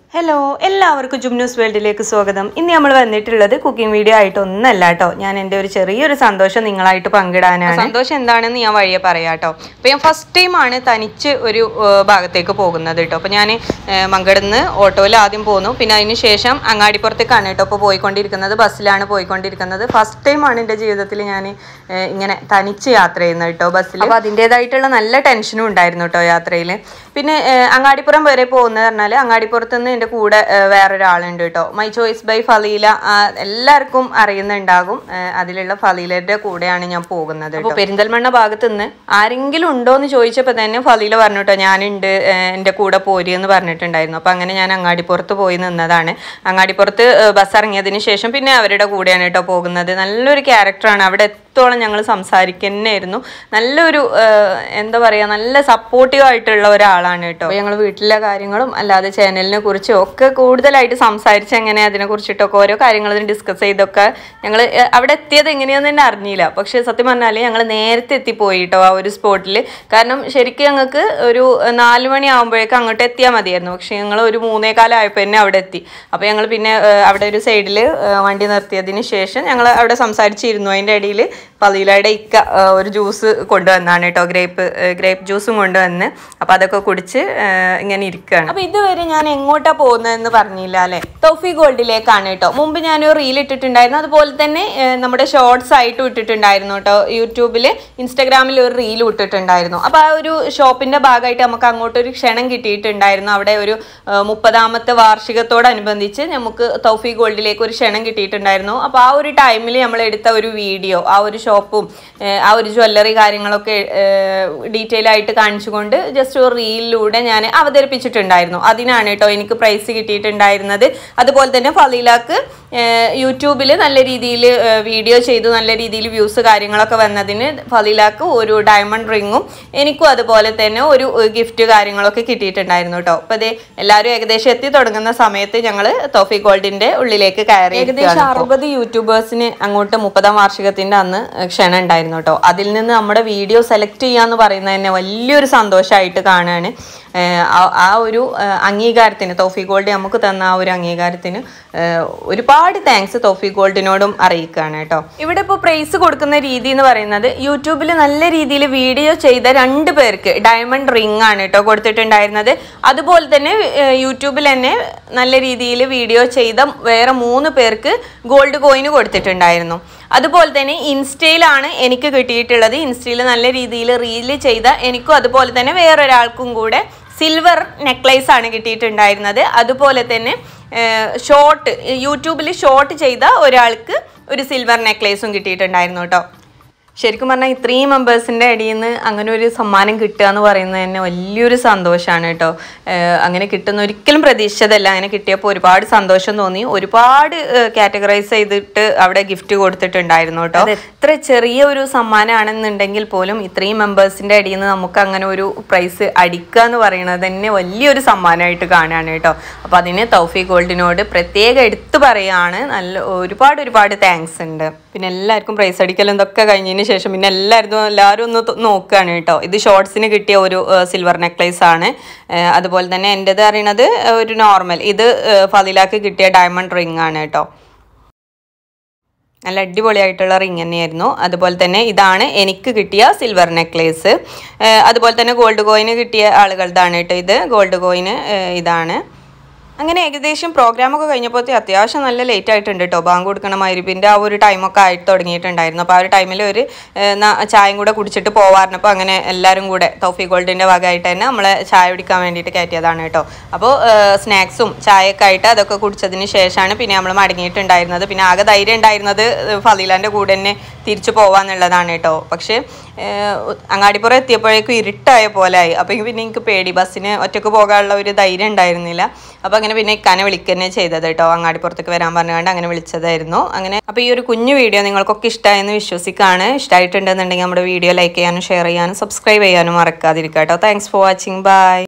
hello എല്ലാവർക്കും ജും news വേൾഡിലേക്ക് സ്വാഗതം ഇന്ന് നമ്മൾ വന്നിട്ടുള്ളത് കുക്കിംഗ് വീഡിയോ ആയിട്ട് ഒന്നല്ല കേട്ടോ ഞാൻ എൻ്റെ ഒരു ചെറിയൊരു സന്തോഷം നിങ്ങളായിട്ട് പങ്കിടാനാണ് സന്തോഷം എന്താണെന്ന് ഞാൻ വഴിയെ പറയാം കേട്ടോ അപ്പോൾ ഞാൻ ഫസ്റ്റ് ടൈമാണ് തനിച്ച് ഒരു ഏഹ്, ഭാഗത്തേക്ക് പോകുന്നത് കേട്ടോ അപ്പോൾ ഞാൻ മങ്കടുന്ന് ഓട്ടോയിൽ ആദ്യം പോന്നു പിന്നെ അതിന് ശേഷം അങ്ങാടിപ്പുറത്തേക്കാണ് കേട്ടോ ഇപ്പോൾ പോയിക്കൊണ്ടിരിക്കുന്നത് ബസ്സിലാണ് പോയിക്കൊണ്ടിരിക്കുന്നത് ഫസ്റ്റ് ടൈമാണ് എൻ്റെ ജീവിതത്തിൽ ഞാൻ ഇങ്ങനെ തനിച്ച് യാത്ര ചെയ്യുന്നത് കേട്ടോ ബസ്സിൽ അപ്പോൾ അതിൻ്റേതായിട്ടുള്ള നല്ല ടെൻഷനും ഉണ്ടായിരുന്നു കേട്ടോ യാത്രയിൽ പിന്നെ ഏഹ്, അങ്ങാടിപ്പുറം വരെ പോകുന്നത് പറഞ്ഞാൽ അങ്ങാടിപ്പുറത്ത് നിന്ന് എൻ്റെ കൂടെ ഏഹ്, വേറൊരാളുണ്ട് കേട്ടോ മൈ ചോയ്സ് ബൈ ഫലീല ആ, എല്ലാവർക്കും അറിയുന്നുണ്ടാകും ഏഹ്, അതിലുള്ള ഫലീലയുടെ കൂടെയാണ് ഞാൻ പോകുന്നത് അപ്പോൾ പെരിന്തൽമണ്ണ ഭാഗത്ത് നിന്ന് ആരെങ്കിലും ഉണ്ടോ എന്ന് ചോദിച്ചപ്പോൾ തന്നെ ഫലീല പറഞ്ഞു കേട്ടോ ഞാനുണ്ട് ഏഹ്, എൻ്റെ കൂടെ പോരി എന്ന് പറഞ്ഞിട്ടുണ്ടായിരുന്നു അപ്പോൾ അങ്ങനെ ഞാൻ അങ്ങാടിപ്പുറത്ത് പോയി നിന്നതാണ് അങ്ങാടിപ്പുറത്ത് ഏഹ്, ബസ് ഇറങ്ങിയതിന് ശേഷം പിന്നെ അവരുടെ കൂടെയാണ് കേട്ടോ പോകുന്നത് നല്ലൊരു ക്യാരക്ടറാണ് അവിടെ എത്തോളം ഞങ്ങൾ സംസാരിക്കുന്നതായിരുന്നു നല്ലൊരു ഏഹ്, എന്താ പറയുക നല്ല സപ്പോർട്ടീവ് ആയിട്ടുള്ള ഒരാളാണ് കേട്ടോ ഞങ്ങൾ വീട്ടിലെ കാര്യങ്ങളും അല്ലാതെ ചാനലിനെ കുറിച്ചും ഒക്കെ കൂടുതലായിട്ട് സംസാരിച്ച് എങ്ങനെ അതിനെ കുറിച്ചിട്ടൊക്കെ ഓരോ കാര്യങ്ങളും ഡിസ്കസ് ചെയ്തൊക്കെ ഞങ്ങൾ അവിടെ എത്തിയത് എങ്ങനെയാന്ന് തന്നെ അറിഞ്ഞില്ല പക്ഷേ സത്യം പറഞ്ഞാൽ ഞങ്ങൾ നേരത്തെ എത്തിപ്പോയി കേട്ടോ ആ ഒരു സ്പോട്ടിൽ കാരണം ശരിക്കും ഞങ്ങൾക്ക് ഒരു നാല് മണി ആകുമ്പോഴേക്കും അങ്ങോട്ട് എത്തിയാൽ മതിയായിരുന്നു പക്ഷേ ഞങ്ങൾ ഒരു മൂന്നേകാലമായപ്പോൾ തന്നെ അവിടെ എത്തി അപ്പോൾ ഞങ്ങൾ പിന്നെ ഏഹ്, അവിടെ ഒരു സൈഡിൽ വണ്ടി നിർത്തിയതിന് ശേഷം ഞങ്ങൾ അവിടെ സംസാരിച്ചിരുന്നു അതിൻ്റെ ഇടയിൽ പതിയിലയുടെ ഇക്ക ഏഹ്, ഒരു ജ്യൂസ് കൊണ്ടുവന്നാണ് കേട്ടോ ഗ്രേപ്പ് ഗ്രേപ്പ് ജ്യൂസും കൊണ്ടുവന്ന് അപ്പോൾ അതൊക്കെ കുടിച്ച് ഏഹ്, ഇങ്ങനെ ഇരിക്കുകയാണ് അപ്പോൾ ഇതുവരെ ഞാൻ എങ്ങോട്ടാ പോകുന്നതെന്ന് പറഞ്ഞില്ല അല്ലേ ടോഫി ഗോൾഡിലേക്കാണ് കേട്ടോ മുമ്പ് ഞാൻ ഒരു റീൽ ഇട്ടിട്ടുണ്ടായിരുന്നു അതുപോലെ തന്നെ ഏഹ്, നമ്മുടെ ഷോർട്സ് ആയിട്ടും ഇട്ടിട്ടുണ്ടായിരുന്നു കേട്ടോ യൂട്യൂബിൽ ഇൻസ്റ്റാഗ്രാമിൽ ഒരു റീൽ ഇട്ടിട്ടുണ്ടായിരുന്നു അപ്പോൾ ആ ഒരു ഷോപ്പിന്റെ ഭാഗമായിട്ട് നമുക്ക് അങ്ങോട്ടൊരു ക്ഷണം കിട്ടിയിട്ടുണ്ടായിരുന്നു അവിടെ ഒരു ഏഹ്, മുപ്പതാമത്തെ വാർഷികത്തോടനുബന്ധിച്ച് നമുക്ക് തൗഫി ഗോൾഡിലേക്ക് ഒരു ക്ഷണം കിട്ടിയിട്ടുണ്ടായിരുന്നു അപ്പോൾ ആ ഒരു ടൈമിൽ നമ്മൾ എടുത്ത ഒരു വീഡിയോ ആ ഒരു ഷോപ്പും ഏഹ്, ആ ഒരു ജ്വല്ലറി കാര്യങ്ങളൊക്കെ ഡീറ്റെയിൽ ആയിട്ട് കാണിച്ചുകൊണ്ട് ജസ്റ്റ് ഒരു റീലിലൂടെ ഞാൻ അവതരിപ്പിച്ചിട്ടുണ്ടായിരുന്നു അതിനാണ് കേട്ടോ എനിക്ക് പ്രൈസ് കിട്ടിയിട്ടുണ്ടായിരുന്നത് അതുപോലെ തന്നെ ഫലീലാക്ക് യൂട്യൂബിൽ നല്ല രീതിയിൽ വീഡിയോ ചെയ്തു നല്ല രീതിയിൽ വ്യൂസ് കാര്യങ്ങളൊക്കെ വന്നതിന് ഫലീലാക്ക് ഒരു ഡയമണ്ട് റിങ്ങും എനിക്കും അതുപോലെ തന്നെ ഒരു ഗിഫ്റ്റ് കാര്യങ്ങളൊക്കെ കിട്ടിയിട്ടുണ്ടായിരുന്നു കേട്ടോ അപ്പോൾ ഇത് എല്ലാവരും ഏകദേശം എത്തി തുടങ്ങുന്ന സമയത്ത് ഞങ്ങൾ തോഫി ഗോൾഡിന്റെ ഉള്ളിലേക്ക് കയറി ഏകദേശം അറുപത് യൂട്യൂബേഴ്സിന് അങ്ങോട്ട് മുപ്പതാം വാർഷികത്തിന്റെ അന്ന് ക്ഷണം ഉണ്ടായിരുന്നു കേട്ടോ അതിൽ നിന്ന് നമ്മുടെ വീഡിയോ സെലക്ട് ചെയ്യാന്ന് പറയുന്നത് തന്നെ വലിയൊരു സന്തോഷമായിട്ട് കാണുകയാണ് ഏഹ് ആ- ആ ഒരു ഏഹ് അംഗീകാരത്തിന് തോഫി ഗോൾഡ് നമുക്ക് തന്ന ആ ഒരു അംഗീകാരത്തിന് ഏഹ് ഒരുപാട് താങ്ക്സ് തോഫി ഗോൾഡിനോടും അറിയിക്കുകയാണ് കേട്ടോ ഇവിടെ ഇപ്പോൾ പ്രൈസ് കൊടുക്കുന്ന രീതി എന്ന് പറയുന്നത് യൂട്യൂബിൽ നല്ല രീതിയിൽ വീഡിയോ ചെയ്ത രണ്ട് പേർക്ക് ഡയമണ്ട് റിംഗ് ആണ് കേട്ടോ കൊടുത്തിട്ടുണ്ടായിരുന്നത് അതുപോലെ തന്നെ ഏഹ് യൂട്യൂബിൽ തന്നെ നല്ല രീതിയിൽ വീഡിയോ ചെയ്ത വേറെ മൂന്ന് പേർക്ക് ഗോൾഡ് കോയിന് കൊടുത്തിട്ടുണ്ടായിരുന്നു അതുപോലെ തന്നെ ഇൻസ്റ്റയിലാണ് എനിക്ക് കിട്ടിയിട്ടുള്ളത് ഇൻസ്റ്റയിൽ നല്ല രീതിയിൽ റീല് ചെയ്ത എനിക്കും അതുപോലെ തന്നെ വേറൊരാൾക്കും കൂടെ സിൽവർ നെക്ലേസ് ആണ് കിട്ടിയിട്ടുണ്ടായിരുന്നത് അതുപോലെ തന്നെ ഷോർട്ട് യൂട്യൂബിൽ ഷോർട്ട് ചെയ്ത ഒരാൾക്ക് ഒരു സിൽവർ നെക്ലേസും കിട്ടിയിട്ടുണ്ടായിരുന്നു കേട്ടോ ശരിക്കും പറഞ്ഞാൽ ഇത്രയും മെമ്പേഴ്സിൻ്റെ ഇടയിൽ നിന്ന് അങ്ങനെ ഒരു സമ്മാനം കിട്ടുക എന്ന് പറയുന്നത് തന്നെ വലിയൊരു സന്തോഷമാണ് കേട്ടോ ഏഹ് അങ്ങനെ കിട്ടുന്ന ഒരിക്കലും പ്രതീക്ഷിച്ചതല്ല അങ്ങനെ കിട്ടിയപ്പോൾ ഒരുപാട് സന്തോഷം തോന്നി ഒരുപാട് കാറ്റഗറൈസ് ചെയ്തിട്ട് അവിടെ ഗിഫ്റ്റ് കൊടുത്തിട്ടുണ്ടായിരുന്നു കേട്ടോ അത് എത്ര ചെറിയ ഒരു സമ്മാനമാണെന്നുണ്ടെങ്കിൽ പോലും ഇത്രയും മെമ്പേഴ്സിൻ്റെ ഇടയിൽ നിന്ന് നമുക്ക് അങ്ങനെ ഒരു പ്രൈസ് അടിക്കുക എന്ന് പറയുന്നത് തന്നെ വലിയൊരു സമ്മാനമായിട്ട് കാണുകയാണ് കേട്ടോ അപ്പോൾ അതിന് തൗഫി ഗോൾഡിനോട് പ്രത്യേകം എടുത്തു പറയുകയാണ് നല്ല ഒരുപാട് ഒരുപാട് താങ്ക്സ് ഉണ്ട് പിന്നെ എല്ലാവർക്കും പ്രൈസ് അടിക്കലും ഇതൊക്കെ കഴിഞ്ഞതിന് ശേഷം പിന്നെ എല്ലാവരും എല്ലാവരും ഒന്ന് തൊ- നോക്കുകയാണ് കേട്ടോ ഇത് ഷോർട്സിന് കിട്ടിയ ഒരു സിൽവർ നെക്ലേസ് ആണ് ഏഹ് അതുപോലെ തന്നെ എൻ്റെത് അറിയണത് ഒരു നോർമൽ ഇത് ഏഹ് ഫതിലാക്ക് കിട്ടിയ ഡയമണ്ട് റിംഗ് ആണ് കേട്ടോ നല്ല അടിപൊളിയായിട്ടുള്ള റിങ് തന്നെയായിരുന്നു അതുപോലെ തന്നെ ഇതാണ് എനിക്ക് കിട്ടിയ സിൽവർ നെക്ലേസ് അതുപോലെ തന്നെ ഗോൾഡ് കോയിന് കിട്ടിയ ആളുകളുടെതാണ് കേട്ടോ ഇത് ഗോൾഡ് കോയിന് ഇതാണ് അങ്ങനെ ഏകദേശം പ്രോഗ്രാമൊക്കെ കഴിഞ്ഞപ്പോൾ അത്യാവശ്യം നല്ല ലേറ്റ് ആയിട്ടുണ്ട് കേട്ടോ ബാങ്ക് കൊടുക്കണ മരുപ്പിൻ്റെ ആ ഒരു ടൈമൊക്കെ ആയിട്ട് തുടങ്ങിയിട്ടുണ്ടായിരുന്നു അപ്പോൾ ആ ഒരു ടൈമിൽ ഒരു ഏഹ്, ന- ചായയും കൂടെ കുടിച്ചിട്ട് പോവാറിനപ്പോൾ അങ്ങനെ എല്ലാവരും കൂടെ തോഫി ഗോൾഡിൻ്റെ ഭാഗമായിട്ട് തന്നെ നമ്മളെ ചായ കുടിക്കാൻ വേണ്ടിയിട്ട് കയറ്റിയതാണ് കേട്ടോ അപ്പോൾ സ്നാക്സും ചായയൊക്കെ ആയിട്ട് അതൊക്കെ കുടിച്ചതിന് ശേഷമാണ് പിന്നെ നമ്മൾ മടങ്ങിയിട്ടുണ്ടായിരുന്നത് പിന്നെ ആകെ ധൈര്യം ഉണ്ടായിരുന്നത് ഫലീലാൻ്റെ കൂടെ തന്നെ തിരിച്ചു പോവാന്നുള്ളതാണ് കേട്ടോ പക്ഷേ ഏഹ്, അങ്ങാടിപ്പുറം എത്തിയപ്പോഴേക്കും ഇരുട്ടായ പോലായി അപ്പോൾ പിന്നെ എനിക്ക് പേടി ബസ്സിന് ഒറ്റക്ക് പോകാനുള്ള ഒരു ധൈര്യം ഉണ്ടായിരുന്നില്ല അപ്പോൾ അങ്ങനെ പിന്നെ ഇക്കാനെ വിളിക്കുക ചെയ്തത് കേട്ടോ അങ്ങാടിപ്പുറത്തേക്ക് വരാൻ പറഞ്ഞുകൊണ്ട് അങ്ങനെ വിളിച്ചതായിരുന്നു അങ്ങനെ അപ്പോൾ ഈ ഒരു കുഞ്ഞു വീഡിയോ നിങ്ങൾക്കൊക്കെ ഇഷ്ടമായെന്ന് വിശ്വസിക്കുകയാണ് ഇഷ്ടമായിട്ടുണ്ടെന്നുണ്ടെങ്കിൽ നമ്മുടെ വീഡിയോ ലൈക്ക് ചെയ്യാനും ഷെയർ ചെയ്യാനും സബ്സ്ക്രൈബ് ചെയ്യാനും മറക്കാതിരിക്കുക കേട്ടോ താങ്ക്സ് ഫോർ വാച്ചിങ് ബൈ